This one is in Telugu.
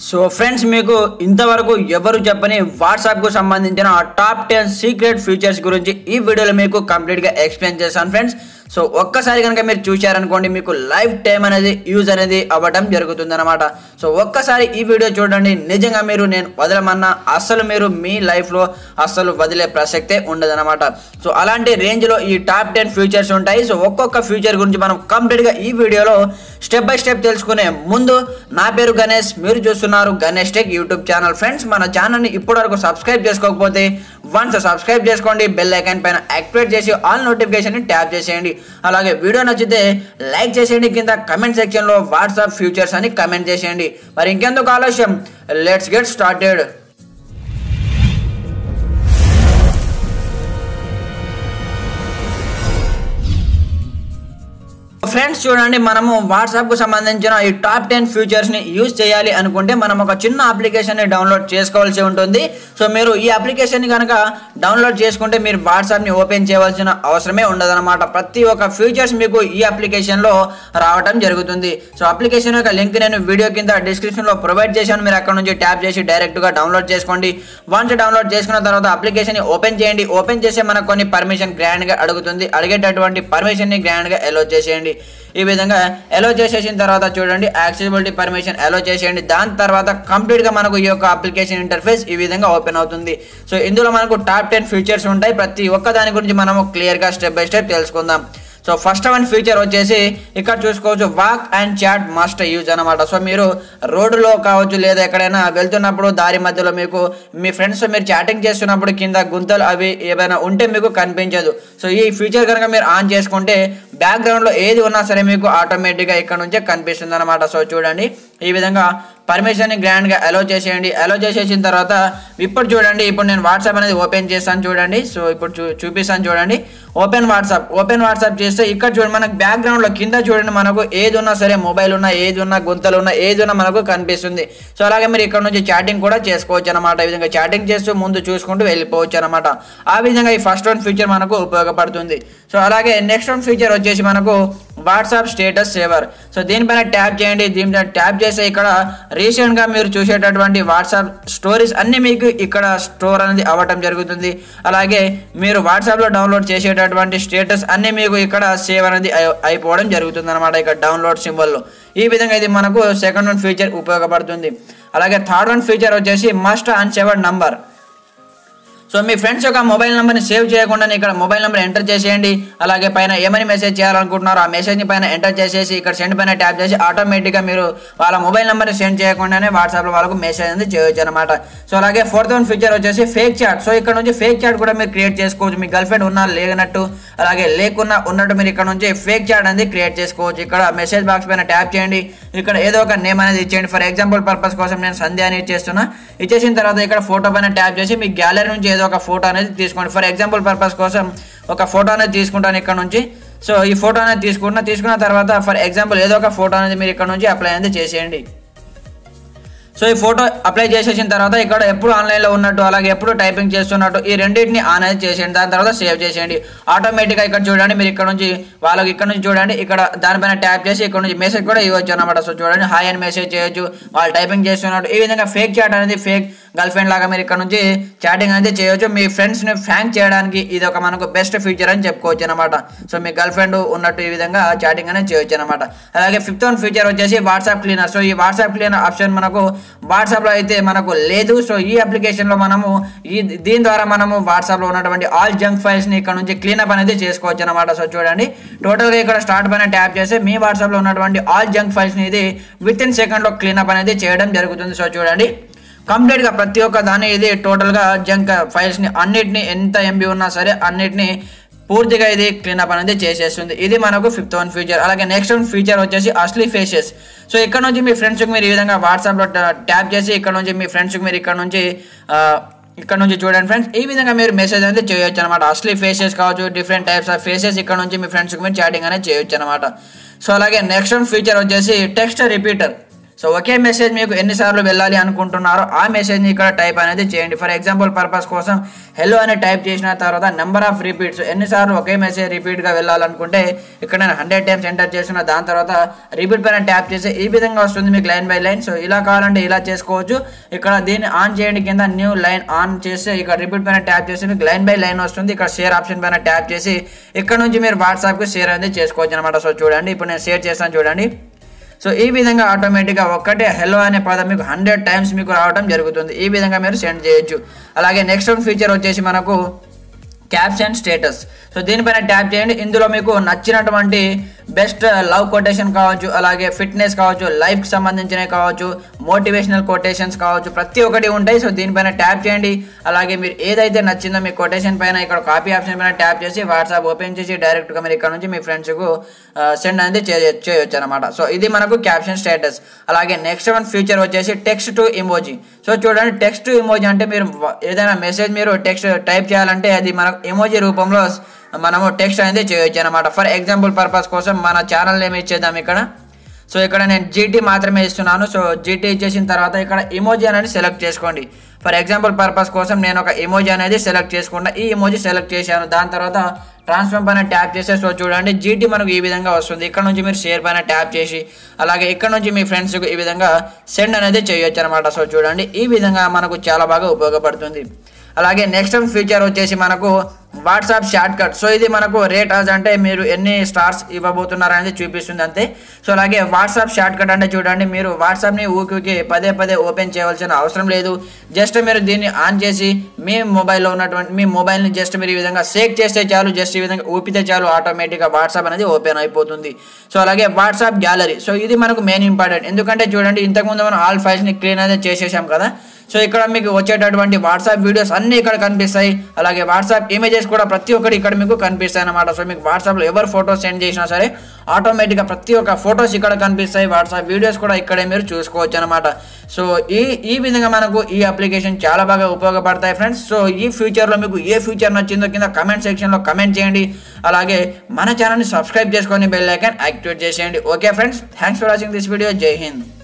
సో ఫ్రెండ్స్ మీకు ఇంతవరకు ఎవరు చెప్పని వాట్సాప్కు సంబంధించిన టాప్ టెన్ సీక్రెట్ ఫీచర్స్ గురించి ఈ వీడియోలో మీకు కంప్లీట్గా ఎక్స్ప్లెయిన్ చేశాను ఫ్రెండ్స్ సో ఒక్కసారి కనుక మీరు చూశారనుకోండి మీకు లైఫ్ టైం అనేది యూజ్ అనేది అవ్వడం జరుగుతుంది అనమాట సో ఒక్కసారి ఈ వీడియో చూడండి నిజంగా మీరు నేను వదలమన్నా అస్సలు మీరు మీ లైఫ్లో అస్సలు వదిలే ప్రసక్తే ఉండదన్నమాట సో అలాంటి రేంజ్లో ఈ టాప్ టెన్ ఫ్యూచర్స్ ఉంటాయి సో ఒక్కొక్క ఫ్యూచర్ గురించి మనం కంప్లీట్గా ఈ వీడియోలో స్టెప్ బై స్టెప్ తెలుసుకునే ముందు నా పేరు గణేష్ మీరు చూస్తున్నారు Ganesh tech YouTube channel friends మన ఛానల్ని ఇప్పటివరకు సబ్స్క్రైబ్ చేసుకోకపోతే వన్స్ సబ్స్క్రైబ్ చేసుకోండి బెల్ ఐకాన్ పైన యాక్టివేట్ చేసి ఆల్ నోటిఫికేషన్ని ట్యాప్ చేసేయండి అలాగే వీడియో నచ్చితే లైక్ చేసేయండి కింద కమెంట్ సెక్షన్లో వాట్సాప్ ఫ్యూచర్స్ అని కమెంట్ చేసేయండి మరి ఇంకెందుకు ఆలస్యం లెట్స్ గెట్ స్టార్టెడ్ ఫ్రెండ్స్ చూడండి మనము వాట్సాప్కు సంబంధించిన ఈ టాప్ టెన్ ఫీచర్స్ని యూజ్ చేయాలి అనుకుంటే మనం ఒక చిన్న అప్లికేషన్ని డౌన్లోడ్ చేసుకోవాల్సి ఉంటుంది సో మీరు ఈ అప్లికేషన్ని కనుక డౌన్లోడ్ చేసుకుంటే మీరు వాట్సాప్ని ఓపెన్ చేయవలసిన అవసరమే ఉండదన్నమాట ప్రతి ఒక్క ఫీచర్స్ మీకు ఈ అప్లికేషన్లో రావడం జరుగుతుంది సో అప్లికేషన్ యొక్క లింక్ నేను వీడియో కింద డిస్క్రిప్షన్లో ప్రొవైడ్ చేశాను మీరు అక్కడ నుంచి ట్యాప్ చేసి డైరెక్ట్గా డౌన్లోడ్ చేసుకోండి వన్స్ డౌన్లోడ్ చేసుకున్న తర్వాత అప్లికేషన్ ఓపెన్ చేయండి ఓపెన్ చేసే మనకు కొన్ని పర్మిషన్ గ్రాండ్గా అడుగుతుంది అడిగేటటువంటి పర్మిషన్ని గ్రాండ్గా ఎలో చేసేయండి ఈ విధంగా ఎలో చేసేసిన తర్వాత చూడండి యాక్సెసిబిలిటీ పర్మిషన్ ఎలో చేసేయండి దాని తర్వాత కంప్లీట్గా మనకు ఈ యొక్క అప్లికేషన్ ఇంటర్ఫేస్ ఈ విధంగా ఓపెన్ అవుతుంది సో ఇందులో మనకు టాప్ టెన్ ఫీచర్స్ ఉంటాయి ప్రతి ఒక్క దాని గురించి మనము క్లియర్గా స్టెప్ బై స్టెప్ తెలుసుకుందాం సో ఫస్ట్ వన్ ఫీచర్ వచ్చేసి ఇక్కడ చూసుకోవచ్చు walk and chat must use అనమాట సో మీరు రోడ్డులో కావచ్చు లేదా ఎక్కడైనా వెళ్తున్నప్పుడు దారి మధ్యలో మీకు మీ ఫ్రెండ్స్ మీరు చాటింగ్ చేస్తున్నప్పుడు కింద గుంతలు అవి ఏమైనా ఉంటే మీకు కనిపించదు సో ఈ ఫీచర్ కనుక మీరు ఆన్ చేసుకుంటే బ్యాక్గ్రౌండ్లో ఏది ఉన్నా సరే మీకు ఆటోమేటిక్గా ఇక్కడ నుంచే కనిపిస్తుంది అనమాట సో చూడండి ఈ విధంగా పర్మిషన్ని గ్రాండ్గా అలో చేసేయండి అలో చేసేసిన తర్వాత ఇప్పుడు చూడండి ఇప్పుడు నేను వాట్సాప్ అనేది ఓపెన్ చేస్తాను చూడండి సో ఇప్పుడు చూ చూపిస్తాను చూడండి ఓపెన్ వాట్సాప్ ఓపెన్ వాట్సాప్ చేస్తే ఇక్కడ చూడండి మనకు బ్యాక్గ్రౌండ్లో కింద చూడండి మనకు ఏది ఉన్నా సరే మొబైల్ ఉన్నా ఏది ఉన్నా గుంతలు ఉన్నా ఏది ఉన్నా మనకు కనిపిస్తుంది సో అలాగే మీరు ఇక్కడ నుంచి చాటింగ్ కూడా చేసుకోవచ్చు అనమాట ఈ విధంగా చాటింగ్ చేస్తూ ముందు చూసుకుంటూ వెళ్ళిపోవచ్చు అనమాట ఆ విధంగా ఈ ఫస్ట్ వన్ ఫీచర్ మనకు ఉపయోగపడుతుంది సో అలాగే నెక్స్ట్ వన్ ఫీచర్ వచ్చేసి మనకు వాట్సాప్ స్టేటస్ సేవర్ సో దీనిపైన ట్యాప్ చేయండి దీనిపైన ట్యాప్ చేస్తే ఇక్కడ రీసెంట్గా మీరు చూసేటటువంటి వాట్సాప్ స్టోరీస్ అన్నీ మీకు ఇక్కడ స్టోర్ అనేది అవ్వటం జరుగుతుంది అలాగే మీరు వాట్సాప్లో డౌన్లోడ్ చేసేటటువంటి స్టేటస్ అన్నీ మీకు ఇక్కడ సేవ్ అనేది అయి- అయిపోవడం జరుగుతుంది అనమాట ఇక్కడ డౌన్లోడ్ సింబల్లో ఈ విధంగా ఇది మనకు సెకండ్ వన్ ఫీచర్ ఉపయోగపడుతుంది అలాగే థర్డ్ వన్ ఫీచర్ వచ్చేసి మస్ట్ అన్ సెవెన్ నంబర్ సో మీ ఫ్రెండ్స్ యొక్క మొబైల్ నెంబర్ని సేవ్ చేయకుండా ఇక్కడ మొబైల్ నెంబర్ ఎంటర్ చేసేయండి అలాగే పైన ఏమని మెసేజ్ చేయాలనుకుంటున్నారో ఆ మెసేజ్ని పైన ఎంటర్ చేసేసి ఇక్కడ సెండ్ పైన ట్యాప్ చేసి ఆటోమేటిక్గా మీరు వాళ్ళ మొబైల్ నెంబర్ని సెండ్ చేయకుండానే వాట్సాప్లో వాళ్ళకు మెసేజ్ అనేది చేయొచ్చు అనమాట సో అలాగే ఫోర్త్ వన్ ఫీచర్ వచ్చేసి ఫేక్ చాట్ సో ఇక్కడ నుంచి ఫేక్ చాట్ కూడా మీరు క్రియేట్ చేసుకోవచ్చు మీ గర్ల్ ఫ్రెండ్ ఉన్నా లేనట్టు అలాగే లేకున్నా ఉన్నట్టు మీరు ఇక్కడ నుంచి ఫేక్ చాట్ అనేది క్రియేట్ చేసుకోవచ్చు ఇక్కడ మెసేజ్ బాక్స్ పైన ట్యాప్ చేయండి ఇక్కడ ఏదో ఒక నేమ్ అనేది ఇచ్చేయండి ఫర్ ఎగ్జాంపుల్ పర్పస్ కోసం నేను సంధ్య అని ఇచ్చేస్తున్నా ఇచ్చేసిన తర్వాత ఇక్కడ ఫోటో పైన ట్యాప్ చేసి మీ గ్యాలరీ నుంచి ఏదో ఒక ఫోటో అనేది తీసుకోండి ఫర్ ఎగ్జాంపుల్ పర్పస్ కోసం ఒక ఫోటో అనేది తీసుకుంటాను ఇక్కడ నుంచి సో ఈ ఫోటో అనేది తీసుకుంటున్నా తీసుకున్న తర్వాత ఫర్ ఎగ్జాంపుల్ ఏదో ఒక ఫోటో అనేది మీరు ఇక్కడ నుంచి అప్లై అనేది చేసేయండి సో ఈ ఫోటో అప్లై చేసేసిన తర్వాత ఇక్కడ ఎప్పుడు ఆన్లైన్లో ఉన్నట్టు అలాగే ఎప్పుడు టైపింగ్ చేస్తున్నట్టు ఈ రెండింటిని ఆన్ అనేది చేసేయండి దాని తర్వాత సేవ్ చేసేయండి ఆటోమేటిక్గా ఇక్కడ చూడండి మీరు ఇక్కడ నుంచి వాళ్ళకి ఇక్కడ నుంచి చూడండి ఇక్కడ దానిపైన ట్యాప్ చేసి ఇక్కడ నుంచి మెసేజ్ కూడా ఇవ్వచ్చు అనమాట సో చూడండి హాయ్ అని మెసేజ్ చేయొచ్చు వాళ్ళు టైపింగ్ చేస్తున్నట్టు ఈ విధంగా ఫేక్ చాట్ అనేది ఫేక్ గర్ల్ ఫ్రెండ్ లాగా మీరు ఇక్కడ నుంచి చాటింగ్ అనేది చేయొచ్చు మీ ఫ్రెండ్స్ని ఫ్యాంక్ చేయడానికి ఇది ఒక మనకు బెస్ట్ ఫీచర్ అని చెప్పుకోవచ్చు అనమాట సో మీ గర్ల్ ఫ్రెండ్ ఉన్నట్టు ఈ విధంగా చాటింగ్ అనేది చేయొచ్చు అనమాట అలాగే ఫిఫ్త్ వన్ ఫీచర్ వచ్చేసి వాట్సాప్ క్లీనర్ సో ఈ వాట్సాప్ క్లీనర్ ఆప్షన్ మనకు వాట్సాప్లో అయితే మనకు లేదు సో ఈ అప్లికేషన్లో మనము ఈ దీని ద్వారా మనము వాట్సాప్లో ఉన్నటువంటి ఆల్ జంక్ ఫైల్స్ని ఇక్కడ నుంచి క్లీనప్ అనేది చేసుకోవచ్చు అనమాట సో చూడండి టోటల్గా ఇక్కడ స్టార్ట్ పైన ట్యాప్ చేస్తే మీ వాట్సాప్లో ఉన్నటువంటి ఆల్ జంక్ ఫైల్స్ని ఇది విత్ ఇన్ సెకండ్లో క్లీనప్ అనేది చేయడం జరుగుతుంది సో చూడండి కంప్లీట్గా ప్రతి ఒక్క దాన్ని ఇది టోటల్గా జంక్ ఫైల్స్ని అన్నిటిని ఎంత ఎంబీ ఉన్నా సరే అన్నిటిని పూర్తిగా ఇది క్లీనప్ అనేది చేసేస్తుంది ఇది మనకు ఫిఫ్త్ వన్ ఫీచర్ అలాగే నెక్స్ట్ వన్ ఫీచర్ వచ్చేసి అస్లీ ఫేసెస్ సో ఇక్కడ నుంచి మీ ఫ్రెండ్స్కి మీరు ఈ విధంగా వాట్సాప్లో ట్యాప్ చేసి ఇక్కడ నుంచి మీ ఫ్రెండ్స్కి మీరు ఇక్కడ నుంచి ఆ, ఇక్కడ నుంచి చూడండి ఫ్రెండ్స్ ఈ విధంగా మీరు మెసేజ్ అనేది చేయొచ్చు అనమాట అస్లీ ఫేసెస్ కావచ్చు డిఫరెంట్ టైప్స్ ఆఫ్ ఫేసెస్ ఇక్కడ నుంచి మీ ఫ్రెండ్స్కి మీరు చాటింగ్ అనేది చేయొచ్చు అనమాట సో అలాగే నెక్స్ట్ వన్ ఫీచర్ వచ్చేసి టెక్స్ట్ రిపీటర్ సో ఒకే మెసేజ్ మీకు ఎన్నిసార్లు వెళ్ళాలి అనుకుంటున్నారో ఆ మెసేజ్ని ఇక్కడ టైప్ అనేది చేయండి ఫర్ ఎగ్జాంపుల్ పర్పస్ కోసం హెలో అని టైప్ చేసిన తర్వాత నెంబర్ ఆఫ్ రిపీట్స్ ఎన్నిసార్లు ఒకే మెసేజ్ రిపీట్గా వెళ్ళాలనుకుంటే ఇక్కడ నేను హండ్రెడ్ టైమ్స్ ఎంటర్ చేసిన దాని తర్వాత రిపీట్ పైన ట్యాప్ చేసి ఈ విధంగా వస్తుంది మీకు లైన్ బై లైన్ సో ఇలా కావాలంటే ఇలా చేసుకోవచ్చు ఇక్కడ దీన్ని ఆన్ చేయండి కింద న్యూ లైన్ ఆన్ చేసి ఇక్కడ రిపీట్ పైన ట్యాప్ చేసి మీకు లైన్ బై లైన్ వస్తుంది ఇక్కడ షేర్ ఆప్షన్ పైన ట్యాప్ చేసి ఇక్కడ నుంచి మీరు వాట్సాప్కి షేర్ అనేది చేసుకోవచ్చు అనమాట సో చూడండి ఇప్పుడు నేను షేర్ చేస్తాను చూడండి సో ఈ విధంగా ఆటోమేటిక్గా ఒక్కటే హెలో అనే పదం మీకు హండ్రెడ్ టైమ్స్ మీకు రావడం జరుగుతుంది ఈ విధంగా మీరు సెండ్ చేయొచ్చు అలాగే నెక్స్ట్ వన్ ఫీచర్ వచ్చేసి మనకు క్యాప్షన్ స్టేటస్ సో దీనిపైన ట్యాప్ చేయండి ఇందులో మీకు నచ్చినటువంటి బెస్ట్ లవ్ కొటేషన్ కావచ్చు అలాగే ఫిట్నెస్ కావచ్చు లైఫ్కి సంబంధించినవి కావచ్చు మోటివేషనల్ కొటేషన్స్ కావచ్చు ప్రతి ఒక్కటి ఉంటాయి సో దీనిపైన ట్యాప్ చేయండి అలాగే మీరు ఏదైతే నచ్చిందో మీ కొటేషన్ పైన ఇక్కడ కాపీ ఆప్షన్ పైన ట్యాప్ చేసి వాట్సాప్ ఓపెన్ చేసి డైరెక్ట్గా మీరు ఇక్కడ నుంచి మీ ఫ్రెండ్స్కు సెండ్ అనేది చేయ- చేయొచ్చు అనమాట సో ఇది మనకు క్యాప్షన్ స్టేటస్ అలాగే నెక్స్ట్ వన్ ఫ్యూచర్ వచ్చేసి టెక్స్ట్ టు ఇమోజీ సో చూడండి టెక్స్ట్ టు ఇమోజీ అంటే మీరు వ- ఏదైనా మెసేజ్ మీరు టెక్స్ట్ టైప్ చేయాలంటే అది మనకు ఎమోజీ రూపంలో మనము టెక్స్ట్ అనేది చేయొచ్చు అనమాట ఫర్ ఎగ్జాంపుల్ పర్పస్ కోసం మన ఛానల్ నేమ్ ఇచ్చేద్దాం ఇక్కడ సో ఇక్కడ నేను జీటీ మాత్రమే ఇస్తున్నాను సో జీటీ ఇచ్చేసిన తర్వాత ఇక్కడ ఇమోజీ అనేది సెలెక్ట్ చేసుకోండి ఫర్ ఎగ్జాంపుల్ పర్పస్ కోసం నేను ఒక ఇమోజీ అనేది సెలెక్ట్ చేసుకుంటా ఈ ఇమోజీ సెలెక్ట్ చేశాను దాని తర్వాత ట్రాన్స్ఫార్మ్ పైన ట్యాప్ చేస్తే సో చూడండి జీటీ మనకు ఈ విధంగా వస్తుంది ఇక్కడ నుంచి మీరు షేర్ పైన ట్యాప్ చేసి అలాగే ఇక్కడ నుంచి మీ ఫ్రెండ్స్కి ఈ విధంగా సెండ్ అనేది చేయొచ్చు అనమాట సో చూడండి ఈ విధంగా మనకు చాలా బాగా ఉపయోగపడుతుంది అలాగే నెక్స్ట్ ఫీచర్ వచ్చేసి మనకు వాట్సాప్ షార్ట్ కట్ సో ఇది మనకు రేట్ as అంటే మీరు ఎన్ని స్టార్స్ ఇవ్వబోతున్నారు అనేది చూపిస్తుంది అంతే సో అలాగే వాట్సాప్ షార్ట్ కట్ అంటే చూడండి మీరు వాట్సాప్ని ఊరికి పదే పదే ఓపెన్ చేయవలసిన అవసరం లేదు జస్ట్ మీరు దీన్ని ఆన్ చేసి మీ మొబైల్లో ఉన్నటువంటి మీ మొబైల్ని జస్ట్ మీరు ఈ విధంగా సేక్ చేస్తే చాలు జస్ట్ ఈ విధంగా ఊపితే చాలు ఆటోమేటిక్గా వాట్సాప్ అనేది ఓపెన్ అయిపోతుంది సో అలాగే వాట్సాప్ గ్యాలరీ సో ఇది మనకు మెయిన్ ఇంపార్టెంట్ ఎందుకంటే చూడండి ఇంతకుముందు మనం ఆల్ ఫైల్స్ని క్లీన్ అనేది చేసేసాం కదా సో ఇక్కడ మీకు వచ్చేటటువంటి వాట్సాప్ వీడియోస్ అన్నీ ఇక్కడ కనిపిస్తాయి అలాగే వాట్సాప్ ఇమేజెస్ కూడా ప్రతి ఒక్కటి ఇక్కడ మీకు కనిపిస్తాయి అన్నమాట సో మీకు వాట్సాప్లో ఎవరు ఫోటోస్ సెండ్ చేసినా సరే ఆటోమేటిక్గా ప్రతి ఒక్క ఫొటోస్ ఇక్కడ కనిపిస్తాయి వాట్సాప్ వీడియోస్ కూడా ఇక్కడే మీరు చూసుకోవచ్చు అనమాట సో ఈ ఈ విధంగా మనకు ఈ అప్లికేషన్ చాలా బాగా ఉపయోగపడతాయి ఫ్రెండ్స్ సో ఈ ఫ్యూచర్లో మీకు ఏ ఫ్యూచర్ నచ్చిందో కింద కమెంట్ సెక్షన్లో కమెంట్ చేయండి అలాగే మన ఛానల్ని సబ్స్క్రైబ్ చేసుకొని బెల్ ఐకాన్ యాక్టివేట్ చేసేయండి okay friends thanks for watching this video జై హింద్